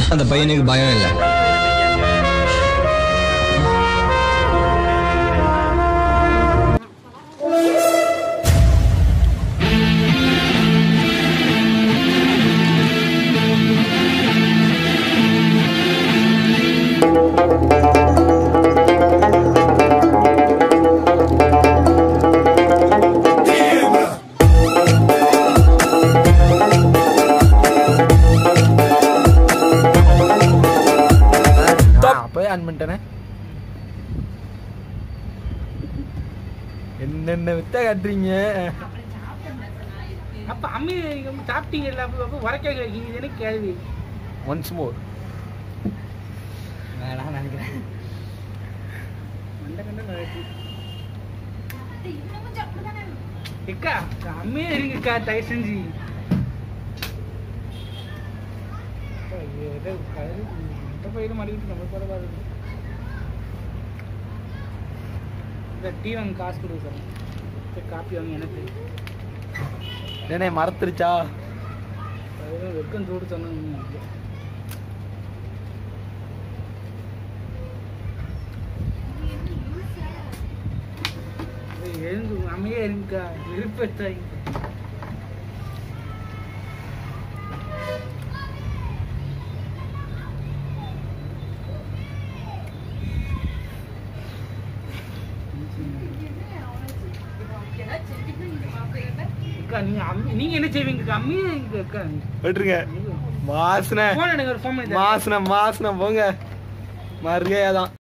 அந்த பையனுக்கு பயம் இல்லை நான் அப்பவே ஆன் பண்ணிட்டேனே என்னென்ன வித்த காட்டுறீங்க அப்ப அம்மி இங்க சாப்பிட்டீங்க இல்ல அப்ப அப்ப உரைக்க கேட்கீங்க இது என்ன கேள்வி ஒன்ஸ் மோர் வேணாம் நினைக்கிறேன் மண்டை கண்ட நடக்கு எக்கா அம்மையே இருங்கக்கா தயவு செஞ்சு அப்பா, இது ஏதோ கழுது, இந்த பயிரும் மாட்டிக்கிட்டு நம்ம பரவாயில்ல இந்த டீ வாங்க காசு கொடுக்க சார் சரி காப்பி வாங்க எனக்கு என்னே மறந்துருச்சா அதுதான் வெக்கம் சூடு சொன்னாங்க எழுந்து அமையே இருங்கக்கா விருப்பத்தாங்க அக்கா நீங்க அம்மி- நீங்க என்ன செய்வீங்க அம்மியே இங்க அக்கா விட்டுருங்க வாசனை போன் எடுங்க ஒரு ஃபோன் பண்ணி தரேன். மாசனை மாசனை போங்க மறுகையா தான்